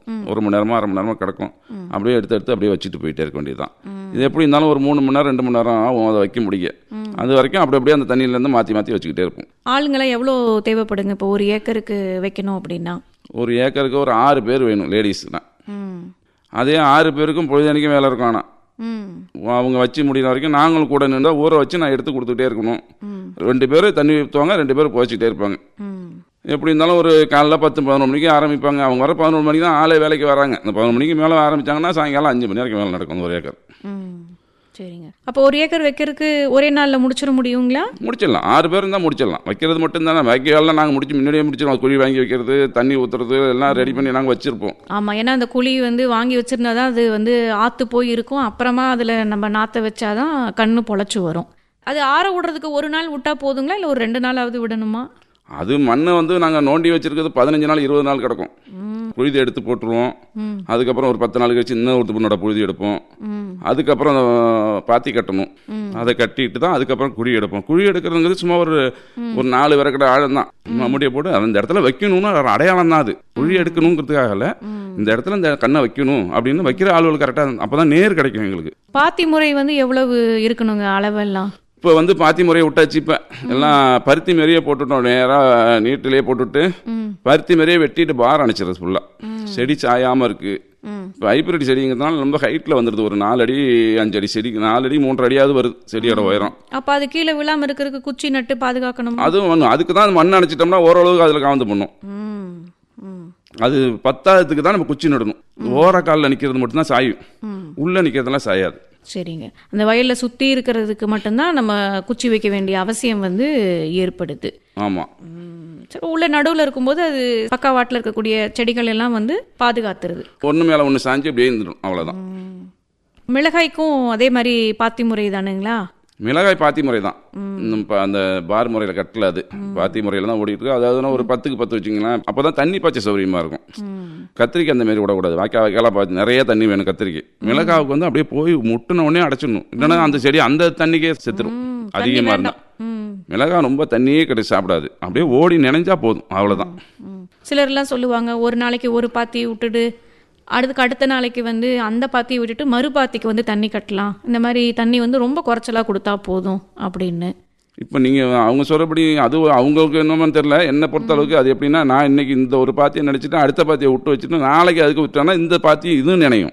ஒரு மணி நேரமா அரை மணி நேரமா கிடக்கும் அப்படியே எடுத்து எடுத்து அப்படியே வச்சுட்டு போயிட்டே இருக்க வேண்டியதுதான் இது எப்படி இருந்தாலும் ஒரு மூணு மணி நேரம் ரெண்டு மணி நேரம் ஆகும் அதை வைக்க முடிய அது வரைக்கும் அப்படி அப்படியே அந்த தண்ணியிலேருந்து மாற்றி மாற்றி வச்சுக்கிட்டே இருக்கும் ஆளுங்களாம் எவ்வளோ தேவைப்படுங்க இப்போ ஒரு ஏக்கருக்கு வைக்கணும் அப்படின்னா ஒரு ஏக்கருக்கு ஒரு ஆறு பேர் வேணும் லேடிஸ்னா ம் அதே ஆறு பேருக்கும் பொழுதனைக்கும் வேலை இருக்கும் ஆனால் ம் அவங்க வச்சு முடிகிற வரைக்கும் நாங்களும் கூட நின்றா ஊற வச்சு நான் எடுத்து கொடுத்துக்கிட்டே இருக்கணும் ரெண்டு பேர் தண்ணி ஊற்றுவாங்க ரெண்டு பேர் புதைச்சிக்கிட்டே இருப்பாங்க ம் எப்படி இருந்தாலும் ஒரு காலைல பத்து பதினொரு மணிக்கு ஆரம்பிப்பாங்க அவங்க வர பதினொரு மணிக்கு தான் ஆளே வேலைக்கு வராங்க இந்த பதினொரு மணிக்கு மேலே ஆரம்பிச்சாங்கன்னா சாயங்காலம் அஞ்சு மணி வரைக்கும் வேலை நடக்கும் அந்த ஒரு ஏக்கர் ம் சரிங்க அப்போ ஒரு ஏக்கர் வைக்கிறதுக்கு ஒரே நாளில் முடிச்சிட முடியுங்களா முடிச்சிடலாம் ஆறு பேர் இருந்தால் முடிச்சிடலாம் வைக்கிறது மட்டும் தானே வைக்க வேலை நாங்கள் முடிச்சு முன்னாடியே முடிச்சிடுவோம் குழி வாங்கி வைக்கிறது தண்ணி ஊற்றுறது எல்லாம் ரெடி பண்ணி நாங்கள் வச்சுருப்போம் ஆமாம் ஏன்னா அந்த குழி வந்து வாங்கி வச்சிருந்தா தான் அது வந்து ஆற்று போய் இருக்கும் அப்புறமா அதில் நம்ம நாற்றை வச்சாதான் கண்ணு பொழைச்சி வரும் அது ஆற விடுறதுக்கு ஒரு நாள் விட்டா போதுங்களா இல்லை ஒரு ரெண்டு நாளாவது விடணுமா அது மண்ணை வந்து நாங்கள் நோண்டி வச்சிருக்கிறது பதினஞ்சு நாள் இருபது நாள் கிடக்கும் புழுதி எடுத்து போட்டுருவோம் அதுக்கப்புறம் ஒரு பத்து நாள் கழிச்சு இன்னும் ஒரு பொண்ணோட புழுதி எடுப்போம் அதுக்கப்புறம் பாத்தி கட்டணும் அதை கட்டிட்டு தான் அதுக்கப்புறம் குழி எடுப்போம் குழி எடுக்கிறதுங்கிறது சும்மா ஒரு ஒரு நாலு விறக்கடை ஆழம் தான் மம்முடியை போட்டு அந்த இடத்துல வைக்கணும்னு ஒரு அடையாளம் தான் அது குழி எடுக்கணுங்கிறதுக்காகல இந்த இடத்துல இந்த கண்ணை வைக்கணும் அப்படின்னு வைக்கிற ஆளுகள் கரெக்டாக அப்போ தான் நேர் கிடைக்கும் எங்களுக்கு பாத்தி முறை வந்து எவ்வளவு இருக்கணுங்க அளவெல்லாம் இப்போ வந்து பாத்தி முறையை விட்டாச்சு இப்போ எல்லாம் பருத்தி மாரியே போட்டுட்டோம் நேராக நீட்டிலேயே போட்டுட்டு பருத்தி மாரியே வெட்டிட்டு பார் அணைச்சிடுறது ஃபுல்லாக செடி சாயாமல் இருக்கு இப்போ ஹைப்ரிட் செடிங்கிறதுனால ரொம்ப ஹைட்டில் வந்துடுது ஒரு நாலு அடி அஞ்சு அடி செடி நாலு அடி மூன்று அடியாவது வருது செடியோட உயரம் அப்போ அது கீழே விழாம இருக்கிறதுக்கு குச்சி நட்டு பாதுகாக்கணும் அதுவும் ஒன்று அதுக்கு தான் மண் அணைச்சிட்டோம்னா ஓரளவுக்கு அதில் காந்து பண்ணும் ம் ம் அது பத்தாததுக்கு தான் நம்ம குச்சி நடணும் ஓர காலில் நிற்கிறது மட்டும்தான் சாயும் உள்ளே நிற்கிறதெல்லாம் சாயாது சரிங்க அந்த வயலில் சுற்றி இருக்கிறதுக்கு மட்டும்தான் நம்ம குச்சி வைக்க வேண்டிய அவசியம் வந்து ஏற்படுது ஆமாம் ம், சரி உள்ள நடுவில் இருக்கும்போது அது பக்கவாட்டில் இருக்கக்கூடிய செடிகள் எல்லாம் வந்து பாதுகாத்துருது ஒன்று மேலே ஒன்று சாஞ்சு அப்படியே இருந்துடும் அவ்வளோதான் மிளகாய்க்கும் அதே மாதிரி பாத்தி முறை தானுங்களா மிளகாய் பாத்தி முறை தான் இன்னும் இப்போ அந்த பார் முறையில் கட்டல அது பாத்தி முறையில் தான் ஓடிட்டு இருக்கு அதாவது ஒரு பத்துக்கு பத்து வச்சிங்களேன் அப்போ தான் தண்ணி பாய்ச்ச சௌகரியமாக இருக்கும் கத்திரிக்காய் அந்த மாதிரி விடக்கூடாது வாய்க்கா வாய்க்காலாம் பார்த்து நிறைய தண்ணி வேணும் கத்திரிக்கை மிளகாவுக்கு வந்து அப்படியே போய் முட்டின உடனே அடைச்சிடணும் இல்லைன்னா அந்த செடி அந்த தண்ணிக்கே செத்துரும் அதிகமாக இருந்தால் ம் மிளகாய் ரொம்ப தண்ணியே கிடைச்சி சாப்பிடாது அப்படியே ஓடி நினைஞ்சா போதும் அவ்வளோதான் ம். சிலர்லாம் சொல்லுவாங்க ஒரு நாளைக்கு ஒரு பாத்தி விட்டுட்டு அடுத்துக்கு அடுத்த நாளைக்கு வந்து அந்த பாத்தியை விட்டுட்டு மறு பாத்திக்கு வந்து தண்ணி கட்டலாம் இந்த மாதிரி தண்ணி வந்து ரொம்ப குறைச்சலாக கொடுத்தா போதும் அப்படின்னு இப்போ நீங்கள் அவங்க சொல்கிறபடி அது அவங்களுக்கு என்னமோ தெரில என்னை பொறுத்த அளவுக்கு அது எப்படின்னா நான் இன்னைக்கு இந்த ஒரு பாத்தியை நினச்சிட்டு அடுத்த பாத்தியை விட்டு வச்சுட்டு நாளைக்கு அதுக்கு விட்டோன்னா இந்த பாத்தி இதுவும் நினையும்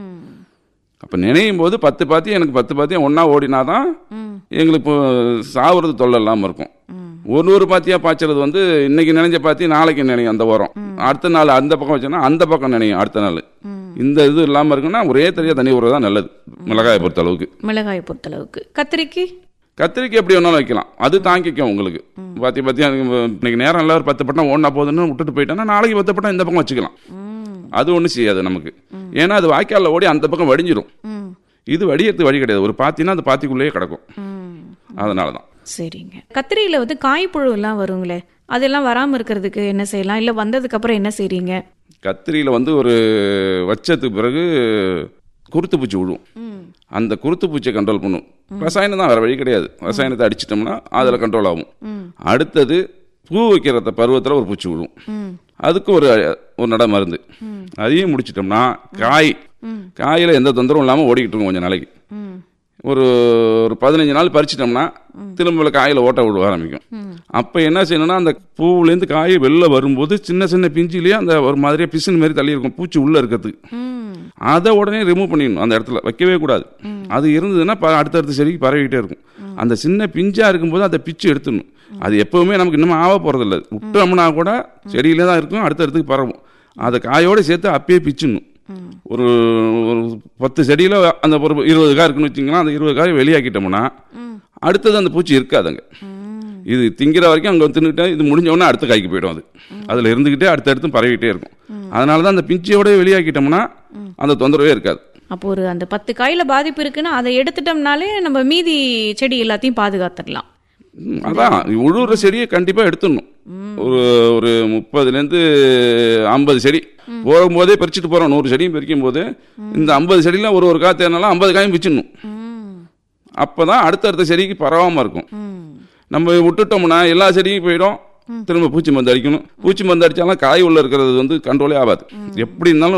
அப்போ நினையும் போது பத்து பாத்தி எனக்கு பத்து பாத்தியம் ஒன்றா ஓடினா தான் எங்களுக்கு இப்போ சாவுறது தொல்லை இல்லாமல் இருக்கும் ஒரு ஒரு பாத்தியாக பாய்ச்சறது வந்து இன்னைக்கு நினைஞ்ச பாத்தி நாளைக்கு நினையும் அந்த உரம் அடுத்த நாள் அந்த பக்கம் வச்சோன்னா அந்த பக்கம் நினையும் அடுத்த நாள் இந்த இது இல்லாமல் இருக்குன்னா ஒரே தனியாக தண்ணி விடுறது தான் நல்லது மிளகாயை பொறுத்த அளவுக்கு மிளகாயை பொறுத்தளவுக்கு கத்திரிக்கு கத்திரிக்காய் எப்படி வேணாலும் வைக்கலாம் அது தாங்கிக்கும் உங்களுக்கு பாத்தி பாத்தி அதுக்கு இன்னைக்கு நேரம் இல்லை ஒரு பத்து பட்டம் ஓடனா போதுன்னு விட்டுட்டு போயிட்டோன்னா நாளைக்கு பத்து பட்டம் இந்த பக்கம் வச்சுக்கலாம் அது ஒன்றும் செய்யாது நமக்கு ஏன்னா அது வாய்க்காலில் ஓடி அந்த பக்கம் வடிஞ்சிரும் ம் இது வடியறது வழி கிடையாது ஒரு பாத்தினா அந்த பாத்திக்குள்ளேயே கிடக்கும் ம் அதனால தான் சரிங்க கத்திரியில் வந்து காய்ப்புழு எல்லாம் வருங்களே அதெல்லாம் வராமல் இருக்கிறதுக்கு என்ன செய்யலாம் இல்லை வந்ததுக்கப்புறம் என்ன செய்றீங்க கத்திரியில் வந்து ஒரு வச்சதுக்கு பிறகு குருத்து பூச்சி விழுவும் அந்த குருத்து பூச்சியை கண்ட்ரோல் பண்ணும் ரசாயனம் தான் வேறு வழி கிடையாது ரசாயனத்தை அடிச்சிட்டோம்னா அதில் கண்ட்ரோல் ஆகும் அடுத்தது பூ வைக்கிறத பருவத்தில் ஒரு பூச்சி விழுவும் அதுக்கு ஒரு ஒரு நட மருந்து அதையும் முடிச்சிட்டோம்னா காய் காயில் எந்த தொந்தரவும் இல்லாமல் ஓடிக்கிட்டு இருக்கும் கொஞ்சம் நாளைக்கு ம் ஒரு ஒரு பதினஞ்சு நாள் பறிச்சிட்டோம்னா திரும்ப காயில் ஓட்ட விட ஆரம்பிக்கும் அப்போ என்ன செய்யணும்னா அந்த பூவுலேருந்து காய் வெளில வரும்போது சின்ன சின்ன பிஞ்சிலேயே அந்த ஒரு மாதிரியே பிசுன்னு மாதிரி தள்ளி இருக்கும் பூச்சி உள்ளே இருக்கிறதுக்கு ம் அதை உடனே ரிமூவ் பண்ணிடணும் அந்த இடத்துல வைக்கவே கூடாது அது இருந்ததுன்னா ப- அடுத்தடுத்த செடிக்கு பரவிக்கிட்டே இருக்கும் அந்த சின்ன பிஞ்சா இருக்கும்போது அதை பிச்சு எடுத்துடணும் அது எப்பவுமே நமக்கு இன்னும் ஆக போகிறதில்ல விட்டோம்னா கூட செடியிலே தான் இருக்கும் அடுத்தடுத்துக்கு பரவும் அதை காயோடு சேர்த்து அப்பயே பிச்சிடணும் ஒரு ஒரு பத்து செடியில் அந்த ஒரு இருபது காய் இருக்குன்னு வச்சிங்கன்னா அந்த இருபது காய் வெளியாக்கிட்டோம்னா அடுத்தது அந்த பூச்சி இருக்காதுங்க இது திங்கிற வரைக்கும் அங்கே தின்னுட்டு இது முடிஞ்ச உடனே அடுத்த காய்க்கு போயிடும் அது அதில் இருந்துக்கிட்டே அடுத்தடுத்து பரவிக்கிட்டே இருக்கும் அதனால தான் அந்த பிஞ்சையோட வெளியாக்கிட்டோம்னா அந்த தொந்தரவே இருக்காது அப்போ ஒரு அந்த பத்து காயில் பாதிப்பு இருக்குன்னா அதை எடுத்துட்டோம்னாலே நம்ம மீதி செடி எல்லாத்தையும் பாதுகாத்துடலாம் ம், அதான் உழுவுற செடியை கண்டிப்பாக எடுத்துடணும் ஒரு ஒரு முப்பதுலேருந்து ஐம்பது செடி போகும்போதே பறிச்சுட்டு போகிறோம் நூறு செடியும் பறிக்கும் போது இந்த ஐம்பது செடியில் ஒரு ஒரு காய் தேர்னாலும் ஐம்பது காயும் பிச்சிடணும் அப்போ தான் அடுத்தடுத்த செடிக்கு பரவாமல் இருக்கும் நம்ம விட்டுட்டோம்னா எல்லா செடியும் போயிடும் திரும்ப பூச்சி மருந்து அடிக்கணும் பூச்சி மருந்து அடித்தாலும் காய் உள்ள இருக்கிறது வந்து கண்ட்ரோலே ஆகாது எப்படி இருந்தாலும்